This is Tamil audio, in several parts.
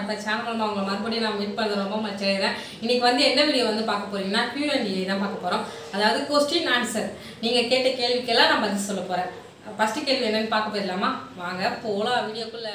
மற்ற சேனல் அவங்களை மறுபடியும் நான் மீட் பண்ண ரொம்ப மச்சிக்கிறேன் இன்னைக்கு வந்து என்ன வீடியோ வந்து பார்க்க போறீங்கன்னா Q&A தான் பார்க்க போறோம் அதாவது கொஸ்டின் ஆன்சர் நீங்க கேட்ட கேள்விக்கெல்லாம் நான் பதில் சொல்ல போறேன் ஃபர்ஸ்ட் கேள்வி என்னன்னு பார்க்க போயிடலாமா வாங்க போலாம் வீடியோக்குள்ள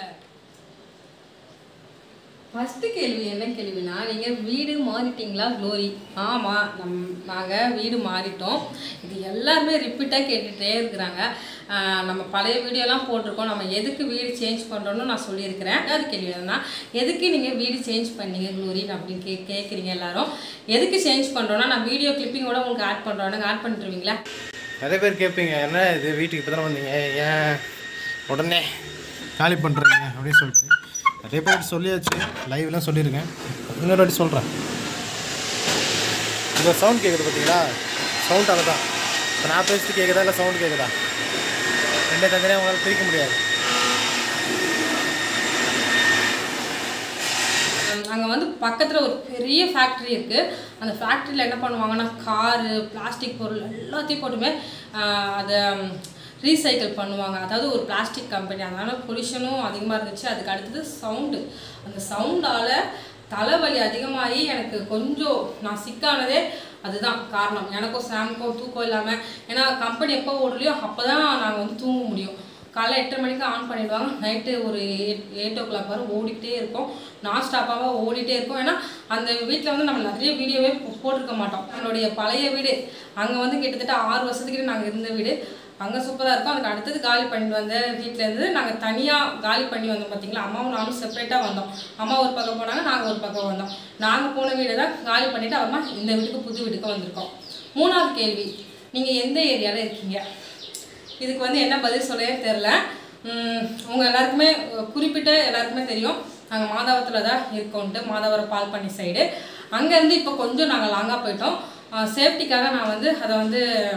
ஃபஸ்ட்டு கேள்வி என்ன கேள்வினா நீங்கள் வீடு மாறிட்டீங்களா க்ளோரி ஆமாம் நம் நாங்கள் வீடு மாறிட்டோம் இது எல்லாருமே ரிப்பீட்டாக கேட்டுகிட்டே இருக்கிறாங்க ஆஹ் நம்ம பழைய வீடியோலாம் போட்டிருக்கோம் நம்ம எதுக்கு வீடு சேஞ்ச் பண்ணுறோன்னு நான் சொல்லியிருக்கிறேன் அது கேள்வி என்னன்னா எதுக்கு நீங்கள் வீடு சேஞ்ச் பண்ணீங்க க்ளோரி அப்படின்னு கே கேட்குறீங்க எல்லாரும் எதுக்கு சேஞ்ச் பண்ணுறோன்னா நான் வீடியோ கிளிப்பிங்கோட உங்களுக்கு ஆட் பண்ணுறோன்னு ஆட் பண்ணிட்டுருவீங்களா நிறைய பேர் கேட்பீங்க என்ன இது வீட்டுக்கு இப்போ தானே வந்தீங்க ஏன் உடனே காலி பண்ணுறீங்க அப்படின்னு சொல்லிட்டு நிறைய பேர் சொல்லியாச்சு லைவ்லாம் சொல்லியிருக்கேன் இன்னொரு வாட்டி சொல்கிறேன் இப்போ சவுண்ட் கேட்குது பார்த்தீங்களா சவுண்ட் அதை தான் இப்போ நான் பேசிட்டு கேட்குதா இல்லை சவுண்ட் கேட்குதா ரெண்டே தந்தனே உங்களால் பிரிக்க முடியாது அங்கே வந்து பக்கத்தில் ஒரு பெரிய ஃபேக்ட்ரி இருக்குது அந்த ஃபேக்ட்ரியில் என்ன பண்ணுவாங்கன்னா காரு பிளாஸ்டிக் பொருள் எல்லாத்தையும் போட்டுமே ஆஹ் அதை ரீசைக்கிள் பண்ணுவாங்க அதாவது ஒரு பிளாஸ்டிக் கம்பெனி அதனால பொல்யூஷனும் அதிகமாக இருந்துச்சு அதுக்கு அடுத்தது சவுண்டு அந்த சவுண்டால் தலைவலி அதிகமாகி எனக்கு கொஞ்சம் நான் சிக்கானதே அதுதான் காரணம் எனக்கும் சாமுக்கும் தூக்கம் இல்லாமல் ஏன்னா கம்பெனி எப்போ ஓடலையோ அப்போ தான் நாங்கள் வந்து தூங்க முடியும் காலைல எட்டரை மணிக்கு ஆன் பண்ணிடுவாங்க நைட்டு ஒரு எயிட் எயிட் ஓ கிளாக் வரை ஓடிக்கிட்டே இருக்கும் நான் ஸ்டாப்பாக ஓடிட்டே இருக்கும் ஏன்னா அந்த வீட்டில் வந்து நம்ம நிறைய வீடியோவே போ- போட்டிருக்க மாட்டோம் நம்மளுடைய பழைய வீடு அங்கே வந்து கிட்டத்தட்ட ஆறு வருஷத்துக்கிட்ட நாங்கள் இருந்த வீடு அங்கே சூப்பராக இருக்கும் அதுக்கு அடுத்தது காலி பண்ணிட்டு வந்த வீட்டில் இருந்து நாங்கள் தனியாக காலி பண்ணி வந்தோம் பார்த்தீங்களா அம்மாவும் நானும் செப்பரேட்டாக வந்தோம் அம்மா ஒரு பக்கம் போனாங்க நாங்கள் ஒரு பக்கம் வந்தோம் நாங்கள் போன வீடை தான் காலி பண்ணிவிட்டு அப்புறமா இந்த வீட்டுக்கு புது வீட்டுக்கு வந்திருக்கோம் மூணாவது கேள்வி நீங்கள் எந்த ஏரியாவில் இருக்கீங்க இதுக்கு வந்து என்ன பதில் சொல்லவே தெரில உங்கள் எல்லாருக்குமே அஹ், குறிப்பிட்ட எல்லாருக்குமே தெரியும் நாங்கள் மாதாவரத்தில் தான் இருக்கோன்ட்டு மாதாவரம் பால் பண்ணி சைடு அங்கேருந்து இப்போ கொஞ்சம் நாங்கள் லாங்காக போயிட்டோம் சேஃப்டிக்காக நான் வந்து அதை வந்து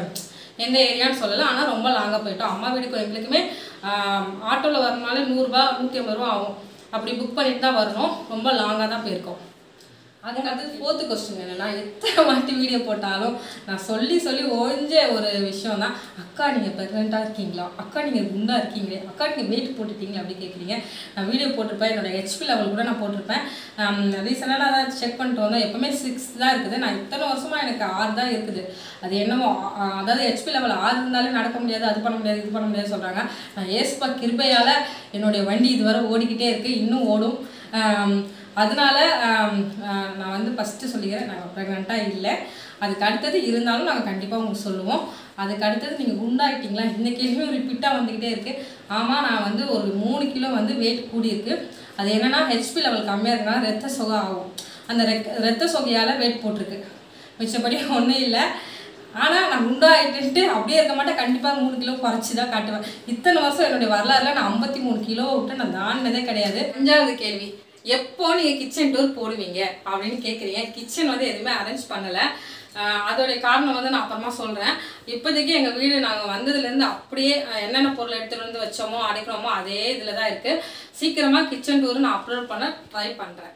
எந்த ஏரியான்னு சொல்லலை ஆனால் ரொம்ப லாங்காக போயிட்டோம் அம்மா வீட்டுக்கு எங்களுக்குமே ஆட்டோவில் வரணுனாலே நூறுரூபா நூற்றி ஐம்பது ரூபா ஆகும் அப்படி புக் பண்ணிட்டு தான் வரணும் ரொம்ப லாங்காக தான் போயிருக்கோம் அதுக்கு அடுத்தது ஃபோர்த்து கொஸ்டின் என்னன்னா எத்தனை வாட்டி வீடியோ போட்டாலும் நான் சொல்லி சொல்லி ஓஞ்ச ஒரு விஷயம் தான் அக்கா நீங்கள் ப்ரெக்னெண்ட்டாக இருக்கீங்களா அக்கா நீங்கள் குண்டாக இருக்கீங்களே அக்கா நீங்கள் வெயிட் போட்டுட்டீங்களா அப்படி கேட்குறீங்க நான் வீடியோ போட்டிருப்பேன் என்னோட ஹெச்பி லெவல் கூட நான் போட்டிருப்பேன் ரீசெண்டாக தான் செக் பண்ணிட்டு வந்தோம் எப்பவுமே சிக்ஸ் தான் இருக்குது நான் இத்தனை வருஷமாக எனக்கு ஆறு தான் இருக்குது அது என்னமோ ஆ, அதாவது ஹெச்பி லெவல் ஆறு இருந்தாலே நடக்க முடியாது அது பண்ண முடியாது இது பண்ண முடியாது சொல்கிறாங்க நான் ஏஸ்பா கிருபையால் என்னுடைய வண்டி இதுவரை ஓடிக்கிட்டே இருக்குது இன்னும் ஓடும் ஆம், அதனால ஆம், ஆ, நான் வந்து ஃபஸ்ட்டு சொல்லிக்கிறேன் நாங்கள் ப்ரெக்னெண்ட்டாக இல்லை அதுக்கு அடுத்தது இருந்தாலும் நாங்கள் கண்டிப்பாக உங்களுக்கு சொல்லுவோம் அதுக்கு அடுத்தது நீங்கள் குண்டாயிட்டீங்களா இந்த கேள்வியும் ரிப்பீட்டாக வந்துக்கிட்டே இருக்குது ஆமாம் நான் வந்து ஒரு மூணு கிலோ வந்து வெயிட் கூடியிருக்கு அது என்னன்னா ஹெச்பி லெவல் கம்மியாக இருக்குன்னா ரத்த சொகை ஆகும் அந்த ரெக் ரத்த சொகையால் வெயிட் போட்டிருக்கு மிச்சப்படி ஒன்றும் இல்லை ஆனால் நான் குண்டாயிட்டு அப்படியே இருக்க மாட்டேன் கண்டிப்பாக மூணு கிலோ குறைச்சி தான் காட்டுவேன் இத்தனை வருஷம் என்னுடைய வரலாறுல நான் ஐம்பத்தி மூணு கிலோ விட்டு நான் தாண்டினதே கிடையாது அஞ்சாவது கேள்வி எப்போ நீங்கள் கிச்சன் டூர் போடுவீங்க அப்படின்னு கேட்குறீங்க கிச்சன் வந்து எதுவுமே அரேஞ்ச் பண்ணலை அதோடைய காரணம் வந்து நான் அப்புறமா சொல்கிறேன் இப்போதைக்கு எங்கள் வீடு நாங்கள் வந்ததுலேருந்து அப்படியே அஹ், என்னென்ன பொருள் எடுத்துகிட்டு வந்து வச்சோமோ அடைக்கிறோமோ அதே இதில் தான் இருக்குது சீக்கிரமாக கிச்சன் டூர் நான் அப்லோட் பண்ண ட்ரை பண்ணுறேன்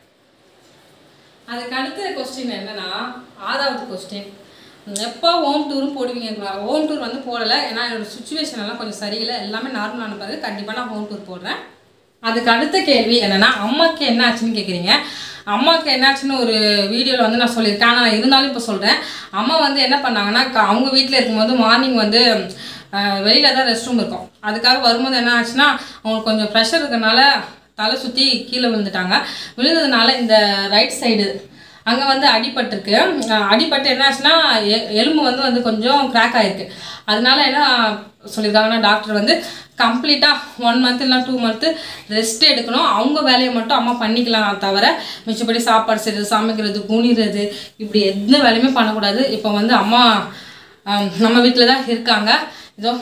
அதுக்கு அடுத்த கொஸ்டின் என்னன்னா ஆறாவது கொஸ்டின் எப்போ ஹோம் டூரும் போடுவீங்க ஹோம் டூர் வந்து போடலை ஏன்னா என்னோட சுச்சுவேஷன் எல்லாம் கொஞ்சம் சரியில்லை எல்லாமே நார்மலான பிறகு கண்டிப்பாக நான் ஹோம் டூர் போடுறேன் அதுக்கு அடுத்த கேள்வி என்னன்னா அம்மாக்கு என்ன ஆச்சுன்னு கேட்குறீங்க அம்மாவுக்கு என்னாச்சுன்னு ஒரு வீடியோவில் வந்து நான் சொல்லியிருக்கேன் ஆனால் இருந்தாலும் இப்போ சொல்கிறேன் அம்மா வந்து என்ன பண்ணாங்கன்னா க- அவங்க வீட்டில் இருக்கும்போது மார்னிங் வந்து வெளியில் தான் ரெஸ்ட் ரூம் இருக்கும் அதுக்காக வரும்போது என்ன ஆச்சுன்னா அவங்களுக்கு கொஞ்சம் ப்ரெஷர் இருக்கனால தலை சுற்றி கீழே விழுந்துட்டாங்க விழுந்ததுனால இந்த ரைட் சைடு அங்கே வந்து அடிபட்டிருக்கு அஹ் அடிபட்டு என்ன ஆச்சுன்னா எ- எலும்பு வந்து வந்து கொஞ்சம் கிராக் ஆயிருக்கு அதனால என்ன சொல்லியிருக்காங்கன்னா டாக்டர் வந்து கம்ப்ளீட்டாக ஒன் மந்த் இல்லைனா டூ மந்த்து ரெஸ்ட் எடுக்கணும் அவங்க வேலையை மட்டும் அம்மா பண்ணிக்கலாம் தவிர மிச்சப்படி சாப்பாடு செய்கிறது சமைக்கிறது குனிறது இப்படி எந்த வேலையுமே பண்ணக்கூடாது இப்போ வந்து அம்மா அஹ், நம்ம வீட்டில் தான் இருக்காங்க இதோ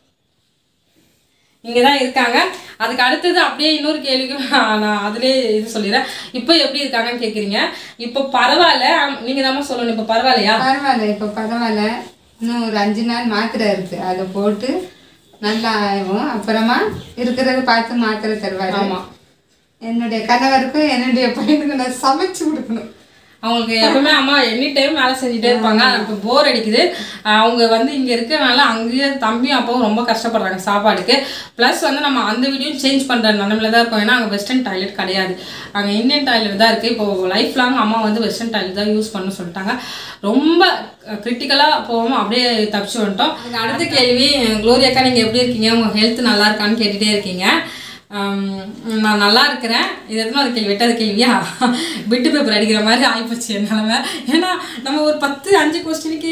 இங்கே தான் இருக்காங்க அதுக்கு அடுத்தது அப்படியே இன்னொரு கேள்விக்கு நான் நான் அதுலேயே இது சொல்லிடுறேன் இப்போ எப்படி இருக்காங்கன்னு கேட்குறீங்க இப்போ பரவாயில்ல நீங்கள் தான் சொல்லணும் இப்போ பரவாயில்லையா பரவாயில்ல இப்போ பரவாயில்ல இன்னும் ஒரு அஞ்சு நாள் மாத்திரை இருக்கு அதை போட்டு நல்லா ஆகும் அப்புறமா இருக்கிறத பார்த்து மாத்திரை தருவாரு ஆமா. என்னுடைய கணவருக்கும் என்னுடைய பையனுக்கும் நான் சமைச்சு கொடுக்கணும் அவங்களுக்கு எப்பவுமே அம்மா எனி டைம் வேலை செஞ்சுட்டே இருப்பாங்க இப்போ போர் அடிக்குது ஆஹ் அவங்க வந்து இங்கே இருக்கறனால அங்கேயே தம்பியும் அப்பாவும் ரொம்ப கஷ்டப்படுறாங்க சாப்பாடுக்கு ப்ளஸ் வந்து நம்ம அந்த வீடியோ சேஞ்ச் பண்ணுற நிலமையில தான் இருக்கோம் ஏன்னா அங்கே வெஸ்டர்ன் டாய்லெட் கிடையாது அங்கே இந்தியன் டாய்லெட் தான் இருக்குது இப்போ லைஃப் லாங் அம்மா வந்து வெஸ்டர்ன் டாய்லெட் தான் யூஸ் பண்ண சொல்லிட்டாங்க ரொம்ப கிரிட்டிக்கலாக போகாமல் அப்படியே தப்பிச்சு வந்துட்டோம் அதுக்கு அடுத்த கேள்வி க்ளோரி அக்கா நீங்கள் எப்படி இருக்கீங்க உங்கள் ஹெல்த் நல்லா இருக்கான்னு கேட்டுகிட்டே இருக்கீங்க ஆம், நான் நல்லா இருக்கிறேன் இது எத்தனை ஒரு கேள்வி எட்டாவது கேள்வியா பிட்டு பேப்பர் அடிக்கிற மாதிரி ஆகிப்போச்சு என் நிலமை ஏன்னா நம்ம ஒரு பத்து அஞ்சு கொஸ்டினுக்கே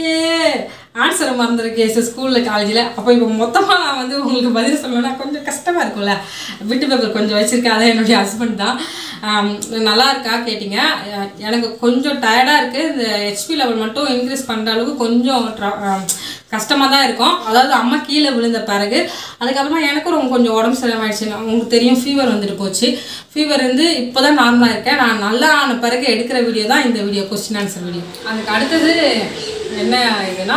ஆன்சரை மறந்துருக்கேன் சார் ஸ்கூலில் காலேஜில் அப்போ இப்போ மொத்தமாக நான் வந்து உங்களுக்கு பதில் சொல்லணும்னா கொஞ்சம் கஷ்டமாக இருக்கும்ல பிட்டு பேப்பர் கொஞ்சம் வச்சுருக்கேன் அதான் என்னுடைய ஹஸ்பண்ட் தான் ஆம், நல்லா இருக்கா கேட்டிங்க அஹ் எனக்கு கொஞ்சம் டயர்டாக இருக்குது இந்த ஹெச்பி லெவல் மட்டும் இன்க்ரீஸ் பண்ணுற அளவுக்கு கொஞ்சம் கஷ்டமாக தான் இருக்கும் அதாவது அம்மா கீழே விழுந்த பிறகு அதுக்கப்புறமா எனக்கும் ரொம்ப கொஞ்சம் உடம்பு சரியாயிடுச்சு உங்களுக்கு தெரியும் ஃபீவர் வந்துட்டு போச்சு ஃபீவர் வந்து இப்போ தான் நார்மலாக இருக்கேன் நான் நல்லா ஆன பிறகு எடுக்கிற வீடியோ தான் இந்த வீடியோ கொஸ்டின் ஆன்சர் வீடியோ அதுக்கு அடுத்தது என்ன இதுனா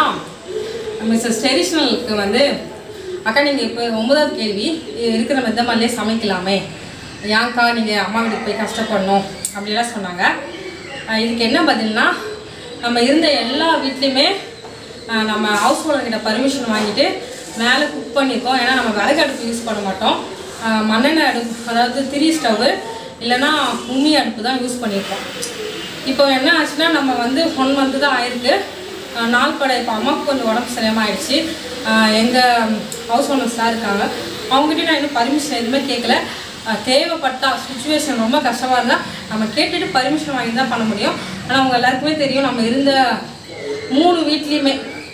மிஸ்ஸஸ் ட்ரெடிஷ்னலுக்கு வந்து அக்கா நீங்கள் இப்போ ஒன்பதாவது கேள்வி இருக்கிற மெத்தமாலே சமைக்கலாமே ஏன்க்கா நீங்கள் அம்மா வீட்டுக்கு போய் கஷ்டப்படணும் அப்படிலாம் சொன்னாங்க அஹ் இதுக்கு என்ன பதில்னா நம்ம இருந்த எல்லா வீட்லேயுமே அஹ் நம்ம ஹவுஸ் ஓனர்கிட்ட பர்மிஷன் வாங்கிட்டு மேலே குக் பண்ணியிருக்கோம் ஏன்னா நம்ம விறகு அடுப்பு யூஸ் பண்ண மாட்டோம் அஹ் மண்ணெண்ணெய் அடுப்பு அதாவது திரி ஸ்டவ்வு இல்லைன்னா உம்மி அடுப்பு தான் யூஸ் பண்ணியிருக்கோம் இப்போ என்ன ஆச்சுன்னா நம்ம வந்து ஒன் மந்த்து தான் ஆயிருக்கு அஹ் நாள் பட இப்போ அம்மாவுக்கு கொஞ்சம் உடம்பு சரியாம ஆயிடுச்சு எங்கள் ஹவுஸ் ஓனர்ஸ்லாம் இருக்காங்க அவங்ககிட்ட நான் இன்னும் பர்மிஷன் எதுவுமே கேட்கல அஹ் தேவைப்பட்டா சுச்சுவேஷன் ரொம்ப கஷ்டமாக இருந்தால் நம்ம கேட்டுட்டு பர்மிஷன் வாங்கி தான் பண்ண முடியும் ஆனால் அவங்க எல்லாருக்குமே தெரியும் நம்ம இருந்த மூணு வீட்லேயுமே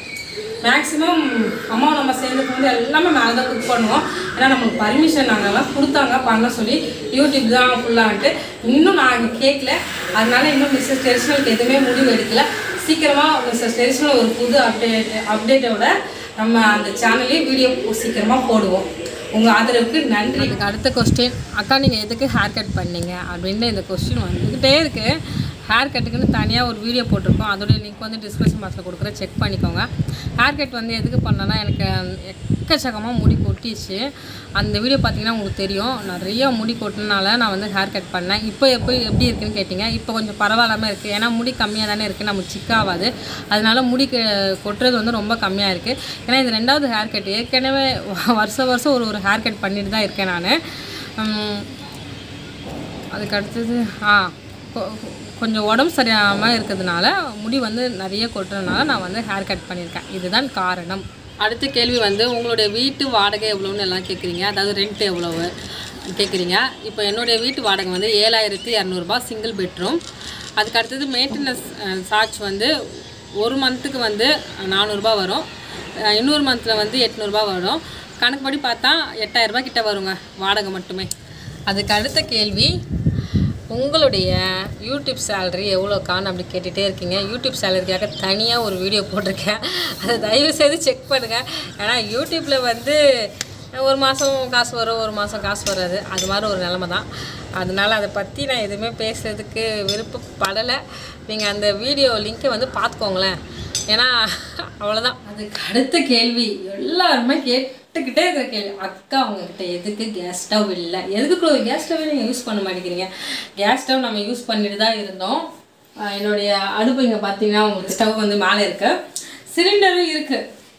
மேக்ஸிமம் அம்மா நம்ம சேர்ந்துக்கு வந்து எல்லாமே மேலே தான் குக் பண்ணுவோம் ஏன்னா நம்மளுக்கு பர்மிஷன் நாங்கள்லாம் கொடுத்தாங்க பண்ண சொல்லி யூடியூப் தான் ஃபுல்லான்ட்டு இன்னும் நாங்கள் கேட்கல அதனால இன்னும் மிஸ்ஸஸ் ட்ரெடிஷ்னலுக்கு எதுவுமே முடிவு எடுக்கல சீக்கிரமாக மிஸ்ஸஸ் ட்ரெடிஷ்னல் ஒரு புது அப்டேட் அப்டேட்டோட நம்ம அந்த சேனல்லையும் வீடியோ சீக்கிரமாக போடுவோம் உங்கள் ஆதரவுக்கு நன்றி இதுக்கு அடுத்த கொஸ்டின் அக்கா நீங்கள் எதுக்கு ஹேர் கட் பண்ணீங்க அப்படின்னு இந்த கொஸ்டின் வந்துக்கிட்டே இருக்குது ஹேர் கட்டுக்குன்னு தனியாக ஒரு வீடியோ போட்டிருக்கோம் அதோடைய லிங்க் வந்து டிஸ்கிரிப்ஷன் பாக்ஸில் கொடுக்குறேன் செக் பண்ணிக்கோங்க ஹேர் கட் வந்து எதுக்கு பண்ணேன்னா எனக்கு எக்கச்சக்கமாக முடி கொட்டிச்சு அந்த வீடியோ பார்த்தீங்கன்னா உங்களுக்கு தெரியும் நிறைய முடி கொட்டினால நான் வந்து ஹேர் கட் பண்ணேன் இப்போ எப்போ எப்படி இருக்குன்னு கேட்டிங்க இப்போ கொஞ்சம் பரவாயில்லாமல் இருக்குது ஏன்னா முடி கம்மியாக தானே இருக்குது நமக்கு சிக்காகாது அதனால முடி க- கொட்டுறது வந்து ரொம்ப கம்மியாக இருக்குது ஏன்னா இது ரெண்டாவது ஹேர் கட் ஏற்கனவே வருஷம் வருஷம் ஒரு ஒரு ஹேர் கட் பண்ணிட்டு தான் இருக்கேன் நான் அதுக்கு அடுத்தது ஆ கொ- கொஞ்சம் உடம்பு சரியாமல் இருக்கிறதுனால முடி வந்து நிறைய கொட்டுறதுனால நான் வந்து ஹேர் கட் பண்ணியிருக்கேன் இதுதான் காரணம் அடுத்த கேள்வி வந்து உங்களுடைய வீட்டு வாடகை எவ்வளோன்னு எல்லாம் கேட்குறீங்க அதாவது ரெண்ட் எவ்வளவு கேட்குறீங்க இப்போ என்னுடைய வீட்டு வாடகை வந்து ஏழாயிரத்தி இரநூறுபா சிங்கிள் பெட்ரூம் அதுக்கு அடுத்தது மெயின்டெனன்ஸ் சார்ஜ் வந்து ஒரு மந்த்துக்கு வந்து நானூறுரூபா வரும் அஹ் இன்னொரு மந்தில் வந்து எட்நூறுபா வரும் கணக்குப்படி பார்த்தா எட்டாயிரரூபா கிட்ட வருங்க வாடகை மட்டுமே அதுக்கு அடுத்த கேள்வி உங்களுடைய யூடியூப் சேலரி எவ்வளோக்கான்னு அப்படி கேட்டுகிட்டே இருக்கீங்க யூடியூப் சேலரிக்காக தனியாக ஒரு வீடியோ போட்டிருக்கேன் அதை தயவு செய்து செக் பண்ணுங்கள் ஏன்னா யூடியூப்பில் வந்து ஒரு மாதம் காசு வரும் ஒரு மாதம் காசு வராது அது மாதிரி ஒரு நிலமை தான் அதனால அதை பற்றி நான் எதுவுமே பேசுறதுக்கு விருப்பப்படலை நீங்கள் அந்த வீடியோ லிங்க்கை வந்து பார்த்துக்கோங்களேன் ஏன்னா அவ்வளோதான் அதுக்கு அடுத்த கேள்வி எல்லாருமே கேட்டுக்கிட்டே இருக்கிற கேள்வி அக்கா உங்ககிட்ட எதுக்கு கேஸ் ஸ்டவ் இல்லை எதுக்கு கேஸ் ஸ்டவ் நீங்கள் யூஸ் பண்ண மாட்டேங்கிறீங்க கேஸ் ஸ்டவ் நம்ம யூஸ் பண்ணிட்டு தான் இருந்தோம் ஆஹ் என்னுடைய அடுப்பு இங்கே பார்த்தீங்கன்னா உங்களுக்கு ஸ்டவ் வந்து மேலே இருக்கு சிலிண்டரும் இருக்குது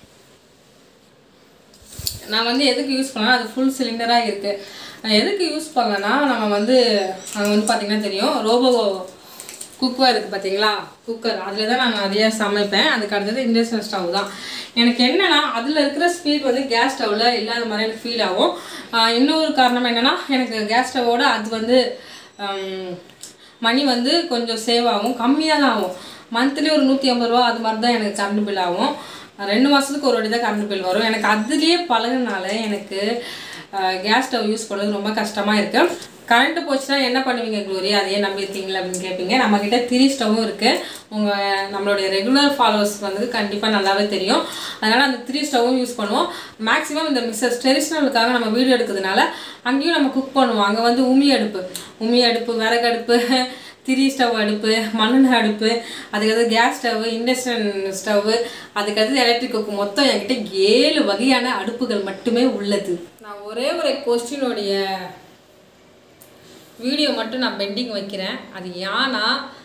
நான் வந்து எதுக்கு யூஸ் பண்ணேன்னா அது ஃபுல் சிலிண்டராக இருக்குது நான் எதுக்கு யூஸ் பண்ணேன்னா நம்ம வந்து அங்கே வந்து பார்த்தீங்கன்னா தெரியும் ரோபோ குக்கர் இருக்குது பார்த்தீங்களா குக்கர் அதில் தான் நான் நிறைய சமைப்பேன் அதுக்கு அடுத்தது இண்டக்ஷன் ஸ்டவ் தான் எனக்கு என்னன்னா அதில் இருக்கிற ஸ்பீட் வந்து கேஸ் ஸ்டவ்வில் இல்லாத மாதிரி எனக்கு ஃபீல் ஆகும் ஆஹ் இன்னொரு காரணம் என்னன்னா எனக்கு கேஸ் ஸ்டவோட அது வந்து மணி வந்து கொஞ்சம் சேவ் ஆகும் கம்மியாக தான் ஆகும் மந்த்லி ஒரு நூற்றி ஐம்பது ரூபா அது மாதிரி தான் எனக்கு கரண்ட் பில் ஆகும் ரெண்டு மாதத்துக்கு ஒரு வாட்டி தான் கரண்ட் பில் வரும் எனக்கு அதுலேயே பழகுனால எனக்கு கேஸ் ஸ்டவ் யூஸ் பண்ணுறது ரொம்ப கஷ்டமாக இருக்குது கரண்ட் போச்சுன்னா என்ன பண்ணுவீங்க க்ளோரி அதையே நம்பியிருக்கீங்களா அப்படின்னு கேட்பீங்க நம்மக்கிட்ட திரி ஸ்டவ்வும் இருக்குது உங்கள் நம்மளுடைய ரெகுலர் ஃபாலோவர்ஸ் வந்து கண்டிப்பாக நல்லாவே தெரியும் அதனால் அந்த த்ரீ ஸ்டவ்வும் யூஸ் பண்ணுவோம் மேக்ஸிமம் இந்த மிஸ்ஸஸ் ட்ரெடிஷ்னலுக்காக நம்ம வீடியோ எடுக்கிறதுனால அங்கேயும் நம்ம குக் பண்ணுவோம் அங்கே வந்து உமி அடுப்பு உமி அடுப்பு விறகு அடுப்பு திரி ஸ்டவ் அடுப்பு மண்ணெண்ணெய் அடுப்பு அதுக்கடுத்து கேஸ் ஸ்டவ் இண்டக்ஷன் ஸ்டவ் அதுக்கடுத்து எலக்ட்ரிக் குக் மொத்தம் என்கிட்ட ஏழு வகையான அடுப்புகள் மட்டுமே உள்ளது நான் ஒரே ஒரு கொஸ்டினுடைய வீடியோ மட்டும் நான் பெண்டிங் வைக்கிறேன் அது ஏன்னா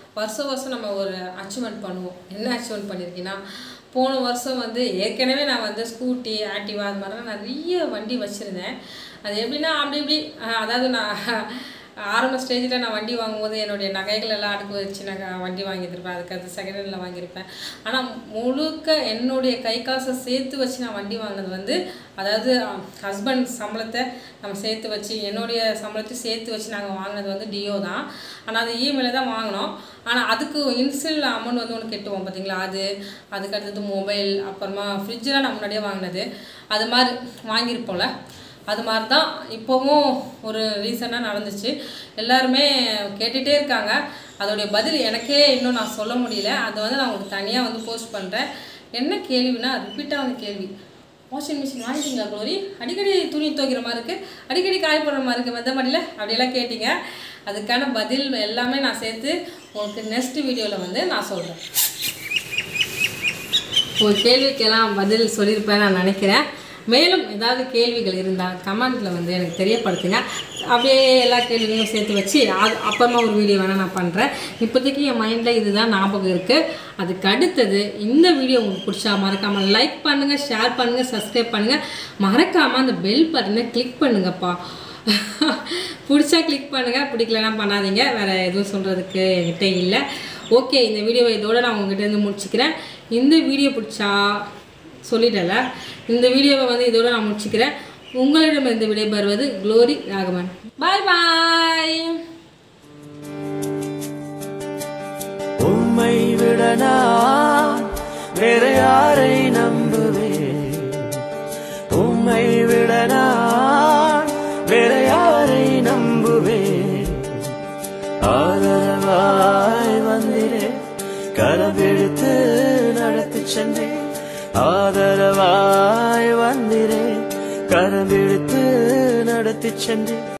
வருஷம் வருஷம் நம்ம ஒரு அச்சீவ்மெண்ட் பண்ணுவோம் என்ன அச்சீவ்மெண்ட் பண்ணியிருக்கீங்கன்னா போன வருஷம் வந்து ஏற்கனவே நான் வந்து ஸ்கூட்டி ஆக்டிவா அது மாதிரிலாம் நிறைய வண்டி வச்சுருந்தேன் அது எப்படின்னா அப்படி இப்படி அஹ், அதாவது நான் ஆரம்ப ஸ்டேஜில் நான் வண்டி வாங்கும்போது என்னுடைய நகைகள் எல்லாம் அடுக்கு வச்சு நான் வண்டி வாங்கியிருப்பேன் அதுக்கு அது செகண்ட் ஹேண்டில் வாங்கியிருப்பேன் ஆனால் முழுக்க என்னுடைய கை காசை சேர்த்து வச்சு நான் வண்டி வாங்கினது வந்து அதாவது ஹஸ்பண்ட் சம்பளத்தை நம்ம சேர்த்து வச்சு என்னுடைய சம்பளத்தையும் சேர்த்து வச்சு நாங்கள் வாங்கினது வந்து டியோ தான் ஆனால் அது இஎம்ஐல தான் வாங்கினோம் ஆனால் அதுக்கு இன்சியல் அமௌண்ட் வந்து ஒன்று கெட்டுவோம் பார்த்தீங்களா அது அதுக்கு அடுத்தது மொபைல் அப்புறமா ஃப்ரிட்ஜெலாம் நான் முன்னாடியே வாங்கினது அது மாதிரி வாங்கியிருப்போம்ல அது மாதிரி தான் இப்போவும் ஒரு ரீசனாக நடந்துச்சு எல்லாருமே கேட்டுகிட்டே இருக்காங்க அதோடைய பதில் எனக்கே இன்னும் நான் சொல்ல முடியல அதை வந்து நான் உங்களுக்கு தனியாக வந்து போஸ்ட் பண்ணுறேன் என்ன கேள்வினா ரிப்பீட்டாக வந்து கேள்வி வாஷிங் மிஷின் வாங்கிட்டீங்களா க்ளோரி அடிக்கடி துணி துவைக்கிற மாதிரி இருக்குது அடிக்கடி காய போடுற மாதிரி இருக்குது மெத்த மாடியில் அப்படியெல்லாம் கேட்டீங்க அதுக்கான பதில் எல்லாமே நான் சேர்த்து உங்களுக்கு நெக்ஸ்ட் வீடியோவில் வந்து நான் சொல்கிறேன் உங்கள் கேள்விக்கெல்லாம் பதில் சொல்லியிருப்பேன் நான் நினைக்கிறேன் மேலும் ஏதாவது கேள்விகள் இருந்தால் கமெண்ட்டில் வந்து எனக்கு தெரியப்படுத்துங்க அப்படியே எல்லா கேள்விகளையும் சேர்த்து வச்சு அது அப்புறமா ஒரு வீடியோ வேணால் நான் பண்ணுறேன் இப்போதைக்கு என் மைண்டில் இதுதான் ஞாபகம் இருக்குது அதுக்கு அடுத்தது இந்த வீடியோ உங்களுக்கு பிடிச்சா மறக்காமல் லைக் பண்ணுங்கள் ஷேர் பண்ணுங்கள் சப்ஸ்கிரைப் பண்ணுங்கள் மறக்காமல் அந்த பெல் பட்டனை கிளிக் பண்ணுங்கப்பா பிடிச்சா கிளிக் பண்ணுங்கள் பிடிக்கலனா பண்ணாதீங்க வேறு எதுவும் சொல்கிறதுக்கு என்கிட்ட இல்லை ஓகே இந்த வீடியோவை இதோட நான் உங்ககிட்ட இருந்து முடிச்சுக்கிறேன் இந்த வீடியோ பிடிச்சா சொல்லிட்டல இந்த வீடியோவை வந்து இதோட நான் முடிச்சுக்கிறேன் உங்களிடம் இந்த விடைபெறுவது க்ளோரி ராகவன் பாய் பாய் உம்மை விட நான் வேற யாரை நம்புவேன் உம்மை விட நான் வேற யாரை நம்புவேன் ஆதரவாய் வந்திரே கரவெடுத்து நடத்தி சென்றேன் ஆதரவாய் வந்திரே கரவெடுத்து நடத்தி சென்றேன்